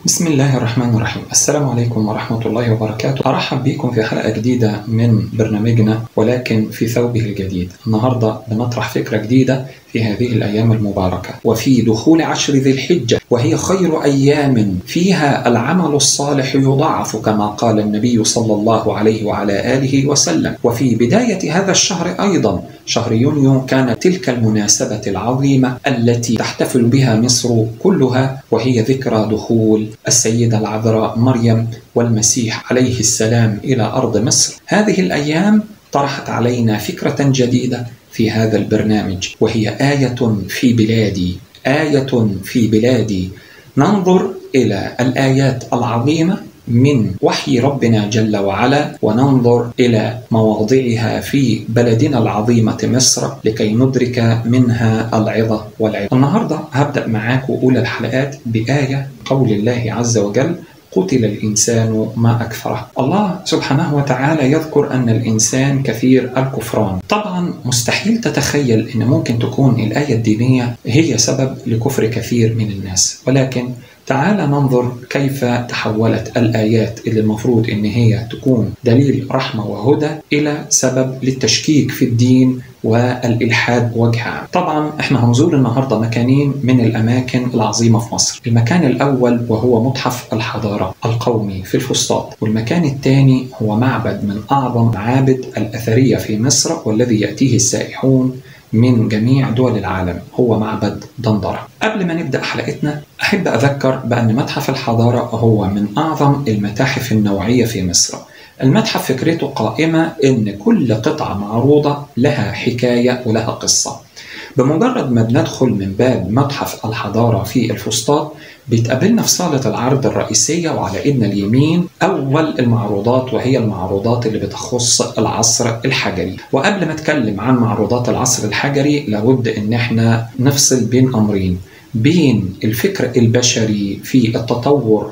بسم الله الرحمن الرحيم السلام عليكم ورحمة الله وبركاته أرحب بكم في حلقة جديدة من برنامجنا ولكن في ثوبه الجديد النهاردة بنطرح فكرة جديدة في هذه الأيام المباركة وفي دخول عشر ذي الحجة وهي خير أيام فيها العمل الصالح يضاعف كما قال النبي صلى الله عليه وعلى آله وسلم وفي بداية هذا الشهر أيضا شهر يونيو كانت تلك المناسبة العظيمة التي تحتفل بها مصر كلها وهي ذكرى دخول السيدة العذراء مريم والمسيح عليه السلام إلى أرض مصر هذه الأيام طرحت علينا فكرة جديدة في هذا البرنامج وهي آية في بلادي آية في بلادي ننظر إلى الآيات العظيمة من وحي ربنا جل وعلا وننظر الى مواضعها في بلدنا العظيمه مصر لكي ندرك منها العظه والعظه. النهارده هبدا معاكم اولى الحلقات بايه قول الله عز وجل قتل الإنسان ما أكثره الله سبحانه وتعالى يذكر أن الإنسان كثير الكفران طبعا مستحيل تتخيل أن ممكن تكون الآية الدينية هي سبب لكفر كثير من الناس ولكن تعال ننظر كيف تحولت الآيات اللي المفروض إن هي تكون دليل رحمة وهدى إلى سبب للتشكيك في الدين والإلحاد بوجه عام طبعا احنا هنزور النهاردة مكانين من الأماكن العظيمة في مصر المكان الأول وهو متحف الحضارة القومي في الفسطاط والمكان الثاني هو معبد من أعظم معابد الأثرية في مصر والذي يأتيه السائحون من جميع دول العالم هو معبد دندرة قبل ما نبدأ حلقتنا أحب أذكر بأن متحف الحضارة هو من أعظم المتاحف النوعية في مصر المتحف فكرته قائمة إن كل قطعة معروضة لها حكاية ولها قصة بمجرد ما بندخل من باب متحف الحضارة في الفسطاط بيتقابلنا في صالة العرض الرئيسية وعلى إيدنا اليمين أول المعروضات وهي المعروضات اللي بتخص العصر الحجري وقبل ما أتكلم عن معروضات العصر الحجري لابد إن احنا نفصل بين أمرين بين الفكر البشري في التطور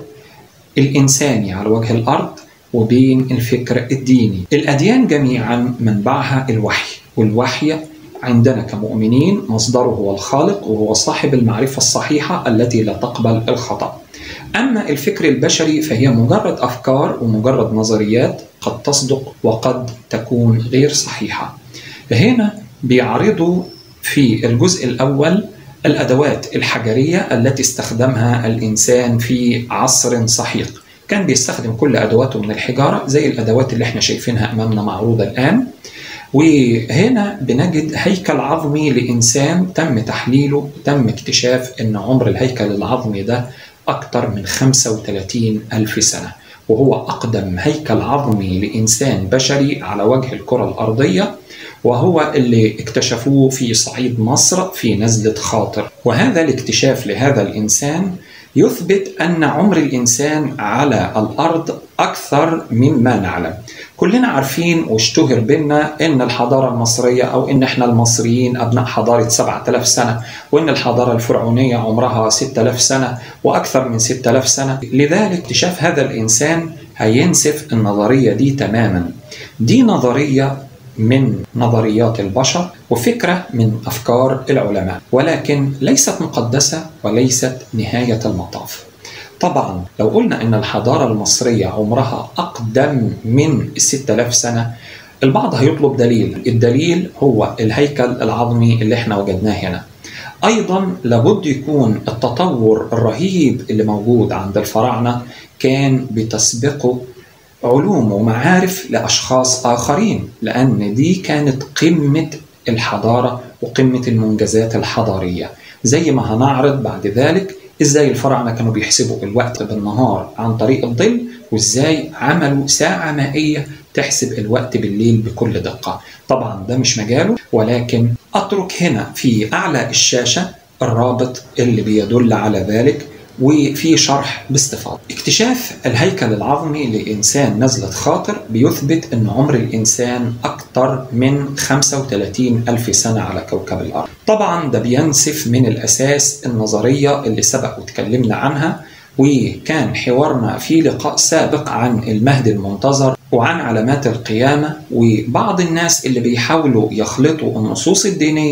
الإنساني على وجه الأرض وبين الفكر الديني الأديان جميعا منبعها الوحي والوحي عندنا كمؤمنين مصدره هو الخالق وهو صاحب المعرفة الصحيحة التي لا تقبل الخطأ أما الفكر البشري فهي مجرد أفكار ومجرد نظريات قد تصدق وقد تكون غير صحيحة هنا بيعرضوا في الجزء الأول الأدوات الحجرية التي استخدمها الإنسان في عصر سحيق كان بيستخدم كل أدواته من الحجارة زي الأدوات اللي احنا شايفينها أمامنا معروضة الآن وهنا بنجد هيكل عظمي لإنسان تم تحليله تم اكتشاف أن عمر الهيكل العظمي ده أكثر من 35 ألف سنة وهو أقدم هيكل عظمي لإنسان بشري على وجه الكرة الأرضية وهو اللي اكتشفوه في صعيد مصر في نزلة خاطر وهذا الاكتشاف لهذا الإنسان يثبت أن عمر الإنسان على الأرض أكثر مما نعلم كلنا عارفين واشتهر بينا ان الحضاره المصريه او ان احنا المصريين ابناء حضاره 7000 سنه وان الحضاره الفرعونيه عمرها 6000 سنه واكثر من 6000 سنه لذلك اكتشاف هذا الانسان هينسف النظريه دي تماما دي نظريه من نظريات البشر وفكره من افكار العلماء ولكن ليست مقدسه وليست نهايه المطاف طبعا لو قلنا ان الحضارة المصرية عمرها اقدم من 6000 سنة البعض هيطلب دليل الدليل هو الهيكل العظمي اللي احنا وجدناه هنا ايضا لابد يكون التطور الرهيب اللي موجود عند الفراعنة كان بتسبقه علوم ومعارف لاشخاص اخرين لان دي كانت قمة الحضارة وقمة المنجزات الحضارية زي ما هنعرض بعد ذلك ازاي الفراعنه كانوا بيحسبوا الوقت بالنهار عن طريق الظل وازاي عملوا ساعه مائيه تحسب الوقت بالليل بكل دقه طبعا ده مش مجاله ولكن اترك هنا في اعلى الشاشه الرابط اللي بيدل على ذلك وفي شرح باستفاضة اكتشاف الهيكل العظمي لإنسان نزلة خاطر بيثبت أن عمر الإنسان أكثر من 35 ألف سنة على كوكب الأرض طبعا ده بينسف من الأساس النظرية اللي سبق وتكلمنا عنها وكان حوارنا في لقاء سابق عن المهد المنتظر وعن علامات القيامة وبعض الناس اللي بيحاولوا يخلطوا النصوص الدينية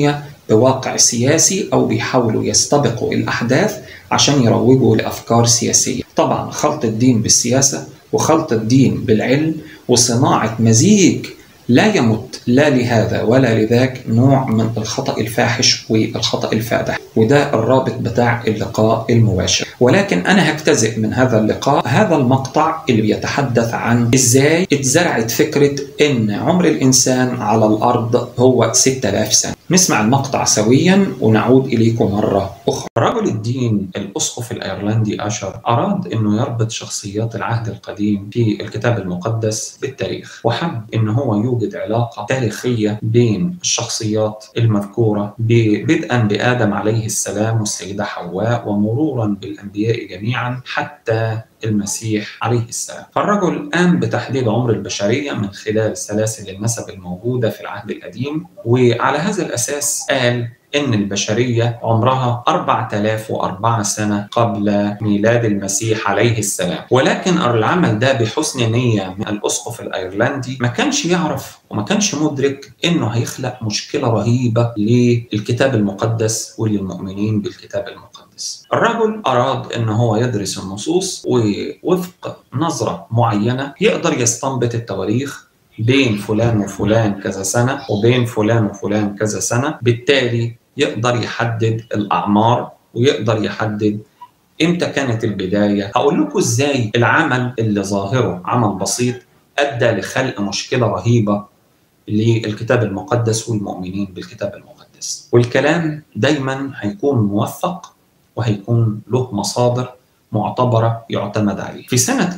بواقع سياسي أو بيحاولوا يستبقوا الأحداث عشان يروجوا لأفكار سياسية طبعا خلط الدين بالسياسة وخلط الدين بالعلم وصناعة مزيج لا يمت لا لهذا ولا لذاك نوع من الخطأ الفاحش والخطأ الفادح وده الرابط بتاع اللقاء المباشر ولكن أنا هجتزئ من هذا اللقاء هذا المقطع اللي بيتحدث عن إزاي اتزرعت فكرة إن عمر الإنسان على الأرض هو 6000 سنة نسمع المقطع سويا ونعود إليكم مرة أخرى رجل الدين الأسقف الأيرلندي أشر أراد أنه يربط شخصيات العهد القديم في الكتاب المقدس بالتاريخ وحب أنه هو يوجد علاقة تاريخية بين الشخصيات المذكورة بدءا بآدم عليه السلام والسيدة حواء ومرورا بالأنبياء جميعا حتى المسيح عليه السلام فالرجل قام بتحديد عمر البشرية من خلال سلاسل النسب الموجودة في العهد القديم وعلى هذا الأساس قال إن البشرية عمرها 4004 سنة قبل ميلاد المسيح عليه السلام ولكن العمل ده بحسن نية من الأسقف الأيرلندي ما كانش يعرف وما كانش مدرك إنه هيخلق مشكلة رهيبة للكتاب المقدس وللمؤمنين بالكتاب المقدس الرجل أراد إن هو يدرس النصوص ووفق نظرة معينة يقدر يستنبط التواريخ بين فلان وفلان كذا سنة وبين فلان وفلان كذا سنة بالتالي يقدر يحدد الأعمار ويقدر يحدد امتى كانت البداية هقول لكم ازاي العمل اللي ظاهره عمل بسيط أدى لخلق مشكلة رهيبة للكتاب المقدس والمؤمنين بالكتاب المقدس والكلام دايما هيكون موثق وهيكون له مصادر معتبرة يعتمد عليه في سنة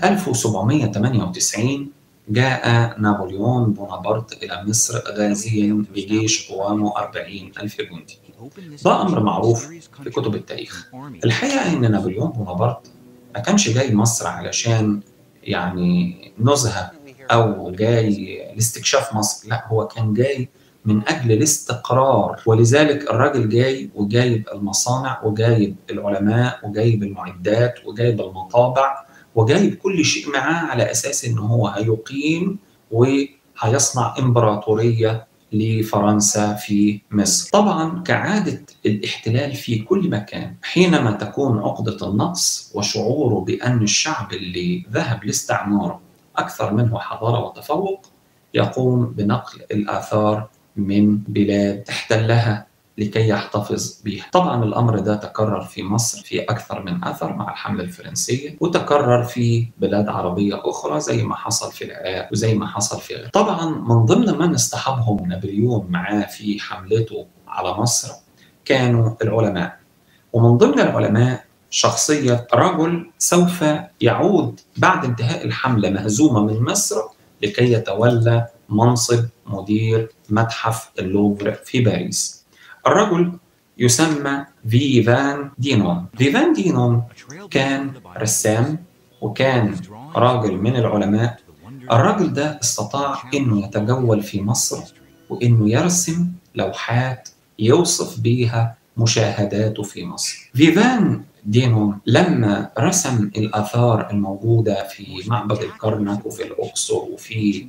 1798 جاء نابليون بونابرت إلى مصر غازيا بجيش قوامه 40 ألف جندي ده أمر معروف في كتب التاريخ الحقيقة إن نابليون بونابرت ما كانش جاي مصر علشان يعني نزهة أو جاي لاستكشاف مصر لا هو كان جاي من أجل الاستقرار ولذلك الراجل جاي وجايب المصانع وجايب العلماء وجايب المعدات وجايب المطابع وجايب كل شيء معاه على اساس ان هو هيقيم وهيصنع امبراطوريه لفرنسا في مصر. طبعا كعاده الاحتلال في كل مكان حينما تكون عقده النقص وشعوره بان الشعب اللي ذهب لاستعماره اكثر منه حضاره وتفوق يقوم بنقل الاثار من بلاد احتلها لكي يحتفظ بها طبعا الأمر ده تكرر في مصر في أكثر من أثر مع الحملة الفرنسية وتكرر في بلاد عربية أخرى زي ما حصل في العراق وزي ما حصل في غيره طبعا من ضمن من اصطحبهم نابليون معاه في حملته على مصر كانوا العلماء ومن ضمن العلماء شخصية رجل سوف يعود بعد انتهاء الحملة مهزومة من مصر لكي يتولى منصب مدير متحف اللوفر في باريس الرجل يسمى فيفان دينون فيفان دينون كان رسام وكان راجل من العلماء الراجل ده استطاع انه يتجول في مصر وانه يرسم لوحات يوصف بيها مشاهداته في مصر فيفان دينون لما رسم الآثار الموجودة في معبد الكرنك وفي الأقصر وفي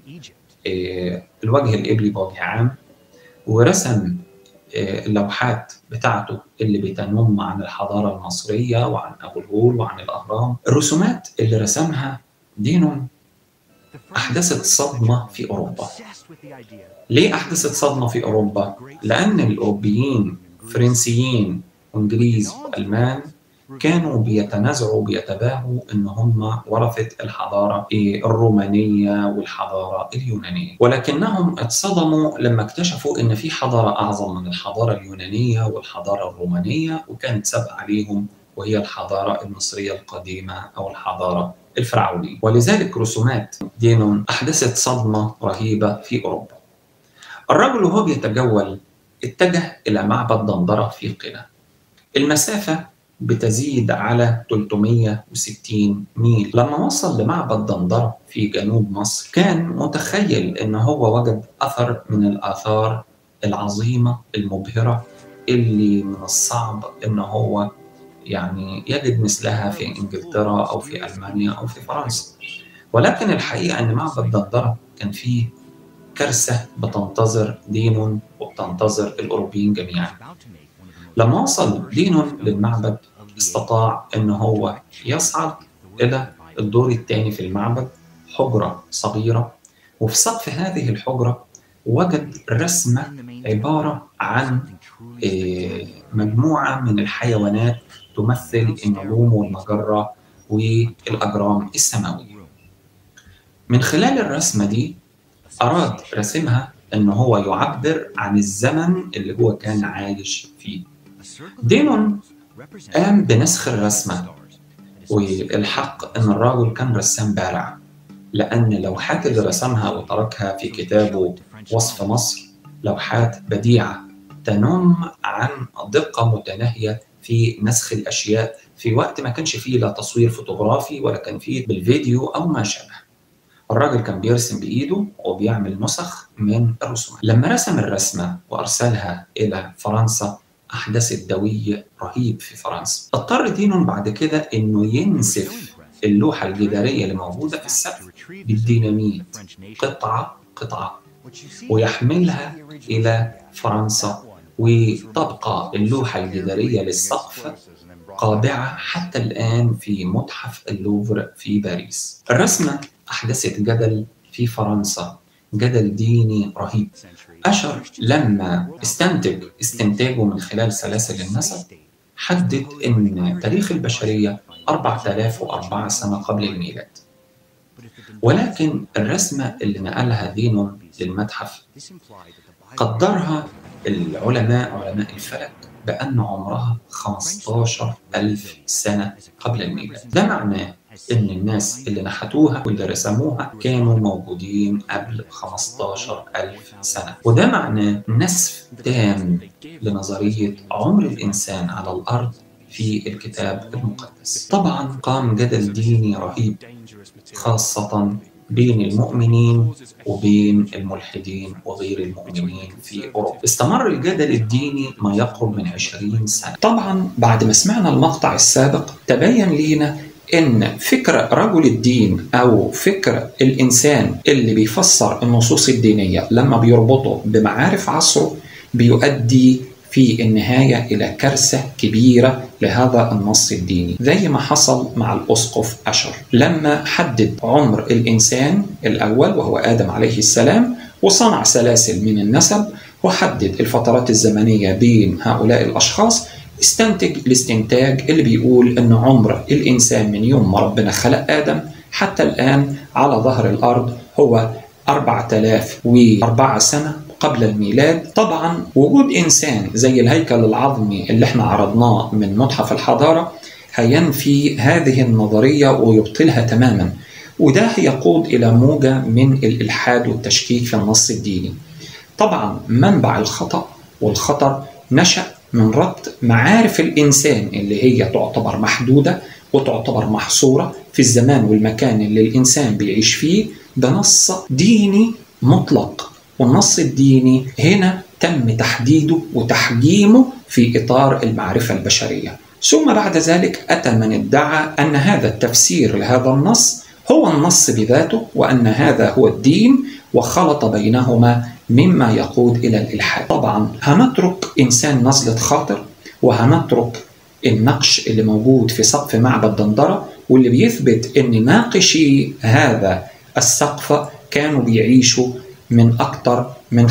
الوجه الإبلي بوجه عام ورسم اللوحات بتاعته اللي بتنم عن الحضارة المصرية وعن أبو الهول وعن الأهرام الرسومات اللي رسمها دينون أحدثت صدمة في أوروبا ليه أحدثت صدمة في أوروبا؟ لأن الأوروبيين فرنسيين وإنجليز وألمان كانوا بيتنازعوا بيتباهوا ان هم ورثه الحضاره الرومانيه والحضاره اليونانيه ولكنهم اتصدموا لما اكتشفوا ان في حضاره اعظم من الحضاره اليونانيه والحضاره الرومانيه وكانت سابقه عليهم وهي الحضاره المصريه القديمه او الحضاره الفرعونيه ولذلك رسومات دينون احدثت صدمه رهيبه في اوروبا الرجل وهو بيتجول اتجه الى معبد دندره في قنا المسافه بتزيد على 360 ميل لما وصل لمعبد دندرة في جنوب مصر كان متخيل ان هو وجد اثر من الاثار العظيمة المبهرة اللي من الصعب ان هو يعني يجد مثلها في انجلترا او في المانيا او في فرنسا ولكن الحقيقة ان معبد دندرة كان فيه كارثة بتنتظر دينون وبتنتظر الأوروبيين جميعا لما وصل دينون للمعبد استطاع أن هو يصعد إلى الدور الثاني في المعبد حجرة صغيرة وفي سقف هذه الحجرة وجد رسمة عبارة عن مجموعة من الحيوانات تمثل النجوم والمجرة والأجرام السماوية من خلال الرسمة دي أراد رسمها أن هو يعبر عن الزمن اللي هو كان عايش فيه ديمون قام بنسخ الرسمة والحق أن الراجل كان رسام بارع لأن لوحات اللي رسمها وتركها في كتابه وصف مصر لوحات بديعة تنم عن دقة متناهية في نسخ الأشياء في وقت ما كانش فيه لا تصوير فوتوغرافي ولا كان فيه بالفيديو أو ما شابه الراجل كان بيرسم بإيده وبيعمل نسخ من الرسومات لما رسم الرسمة وأرسلها إلى فرنسا أحدثت دوي رهيب في فرنسا اضطر دينون بعد كده إنه ينسف اللوحة الجدارية اللي موجودة في السقف بالديناميت قطعة قطعة ويحملها إلى فرنسا وتبقى اللوحة الجدارية للسقف قابعة حتى الآن في متحف اللوفر في باريس الرسمة أحدثت جدل في فرنسا جدل ديني رهيب أشر لما استنتج استنتاجه من خلال سلاسل النسب حدد أن تاريخ البشرية 4004 سنة قبل الميلاد ولكن الرسمة اللي نقلها دينون للمتحف قدرها العلماء علماء الفلك بأن عمرها 15 ألف سنة قبل الميلاد ده معناه إن الناس اللي نحتوها واللي رسموها كانوا موجودين قبل 15 ألف سنة وده معناه نسف تام لنظرية عمر الإنسان على الأرض في الكتاب المقدس طبعا قام جدل ديني رهيب خاصة بين المؤمنين وبين الملحدين وغير المؤمنين في أوروبا استمر الجدل الديني ما يقرب من 20 سنة طبعا بعد ما سمعنا المقطع السابق تبين لينا ان فكر رجل الدين او فكر الانسان اللي بيفسر النصوص الدينيه لما بيربطه بمعارف عصره بيؤدي في النهاية إلى كارثة كبيرة لهذا النص الديني زي ما حصل مع الأسقف أشر لما حدد عمر الإنسان الأول وهو آدم عليه السلام وصنع سلاسل من النسب وحدد الفترات الزمنية بين هؤلاء الأشخاص استنتج الاستنتاج اللي بيقول أن عمر الإنسان من يوم ما ربنا خلق آدم حتى الآن على ظهر الأرض هو 4004 سنة قبل الميلاد طبعا وجود إنسان زي الهيكل العظمي اللي احنا عرضناه من متحف الحضارة هينفي هذه النظرية ويبطلها تماما وده يقود إلى موجة من الإلحاد والتشكيك في النص الديني طبعا منبع الخطأ والخطر نشأ من ربط معارف الإنسان اللي هي تعتبر محدودة وتعتبر محصورة في الزمان والمكان اللي الإنسان بيعيش فيه بنص ديني مطلق والنص الديني هنا تم تحديده وتحجيمه في إطار المعرفة البشرية ثم بعد ذلك أتى من ادعى أن هذا التفسير لهذا النص هو النص بذاته وأن هذا هو الدين وخلط بينهما مما يقود إلى الإلحاد طبعا هنترك إنسان نزلة خاطر وهنترك النقش اللي موجود في سقف معبد دندرة واللي بيثبت أن ناقشي هذا السقف كانوا بيعيشوا من أكثر من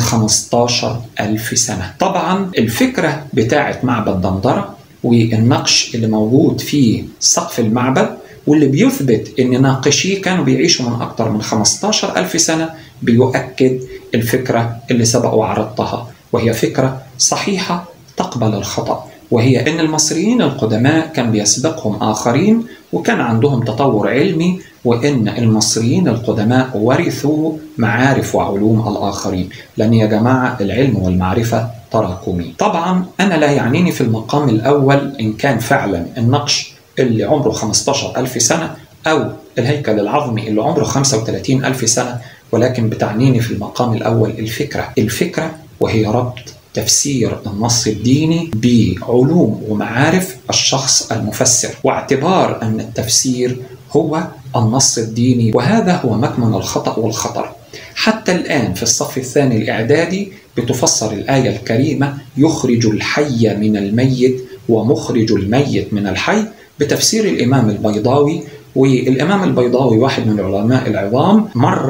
15 ألف سنة طبعا الفكرة بتاعة معبد دندرة والنقش اللي موجود في سقف المعبد واللي بيثبت ان ناقشيه كانوا بيعيشوا من اكثر من 15 ألف سنة بيؤكد الفكرة اللي سبق وعرضتها وهي فكرة صحيحة تقبل الخطأ وهي ان المصريين القدماء كان بيسبقهم اخرين وكان عندهم تطور علمي وان المصريين القدماء ورثوا معارف وعلوم الاخرين لان يا جماعه العلم والمعرفه تراكمي طبعا انا لا يعنيني في المقام الاول ان كان فعلا النقش اللي عمره 15 ألف سنة أو الهيكل العظمي اللي عمره 35 ألف سنة ولكن بتعنيني في المقام الأول الفكرة الفكرة وهي ربط تفسير النص الديني بعلوم ومعارف الشخص المفسر واعتبار أن التفسير هو النص الديني وهذا هو مكمن الخطأ والخطر حتى وحتى الآن في الصف الثاني الإعدادي بتفسر الآية الكريمة يخرج الحي من الميت ومخرج الميت من الحي بتفسير الإمام البيضاوي والإمام البيضاوي واحد من العلماء العظام مر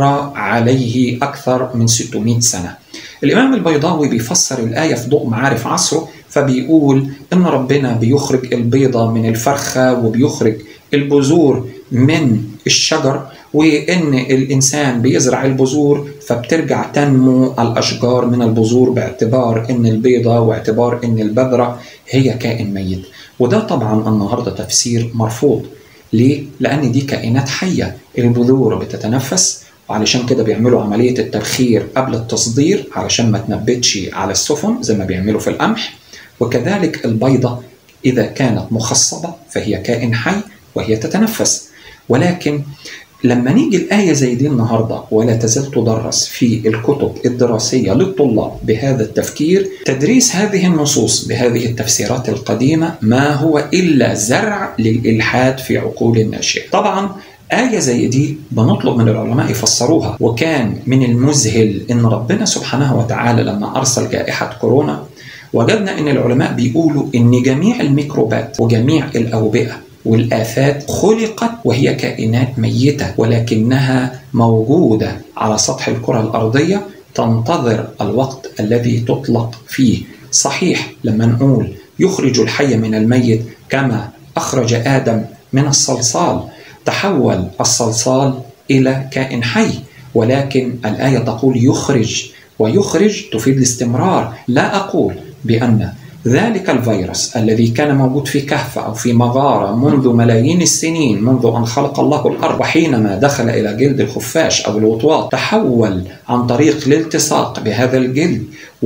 عليه أكثر من 600 سنة الإمام البيضاوي بيفسر الآية في ضوء معارف عصره فبيقول إن ربنا بيخرج البيضة من الفرخة وبيخرج البذور من الشجر وإن الإنسان بيزرع البذور فبترجع تنمو الأشجار من البذور باعتبار إن البيضة واعتبار إن البذرة هي كائن ميت وده طبعا النهاردة تفسير مرفوض ليه؟ لأن دي كائنات حية البذور بتتنفس وعلشان كده بيعملوا عملية التبخير قبل التصدير علشان ما تنبتش على السفن زي ما بيعملوا في القمح وكذلك البيضة إذا كانت مخصبة فهي كائن حي وهي تتنفس ولكن لما نيجي الآية زي دي النهاردة ولا تزال تدرس في الكتب الدراسية للطلاب بهذا التفكير تدريس هذه النصوص بهذه التفسيرات القديمة ما هو إلا زرع للإلحاد في عقول الناشئة طبعا آية زي دي بنطلب من العلماء يفسروها وكان من المذهل إن ربنا سبحانه وتعالى لما أرسل جائحة كورونا وجدنا إن العلماء بيقولوا إن جميع الميكروبات وجميع الأوبئة والآفات خلقت وهي كائنات ميتة ولكنها موجودة على سطح الكرة الأرضية تنتظر الوقت الذي تطلق فيه صحيح لما نقول يخرج الحي من الميت كما أخرج آدم من الصلصال تحول الصلصال إلى كائن حي ولكن الآية تقول يخرج ويخرج تفيد الاستمرار لا أقول بأن ذلك الفيروس الذي كان موجود في كهف أو في مغارة منذ ملايين السنين منذ أن خلق الله الأرض وحينما دخل إلى جلد الخفاش أو الوطواط تحول عن طريق الالتصاق بهذا الجلد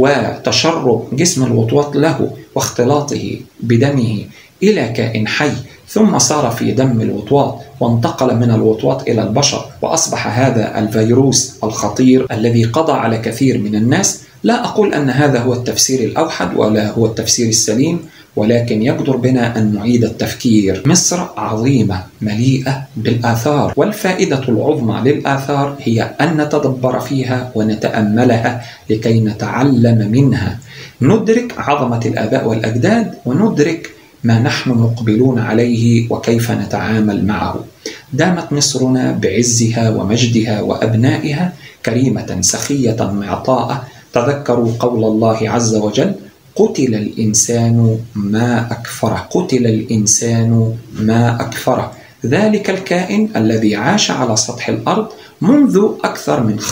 وتشرب جسم الوطواط له واختلاطه بدمه إلى كائن حي ثم صار في دم الوطواط وانتقل من الوطواط إلى البشر وأصبح هذا الفيروس الخطير الذي قضى على كثير من الناس لا أقول أن هذا هو التفسير الأوحد ولا هو التفسير السليم ولكن يقدر بنا أن نعيد التفكير مصر عظيمة مليئة بالآثار والفائدة العظمى للآثار هي أن نتدبر فيها ونتأملها لكي نتعلم منها ندرك عظمة الآباء والأجداد وندرك ما نحن مقبلون عليه وكيف نتعامل معه دامت مصرنا بعزها ومجدها وأبنائها كريمة سخية معطاءة تذكروا قول الله عز وجل قتل الإنسان ما أكفره قتل الإنسان ما أكفره ذلك الكائن الذي عاش على سطح الأرض منذ أكثر من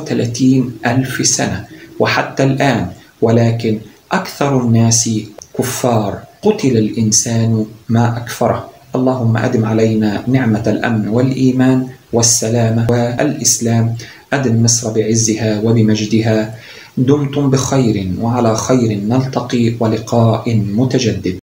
35 ألف سنة وحتى الآن ولكن أكثر الناس كفار قتل الإنسان ما أكفره اللهم أدم علينا نعمة الأمن والإيمان والسلامة والإسلام أدم مصر بعزها وبمجدها دمتم بخير وعلى خير نلتقي ولقاء متجدد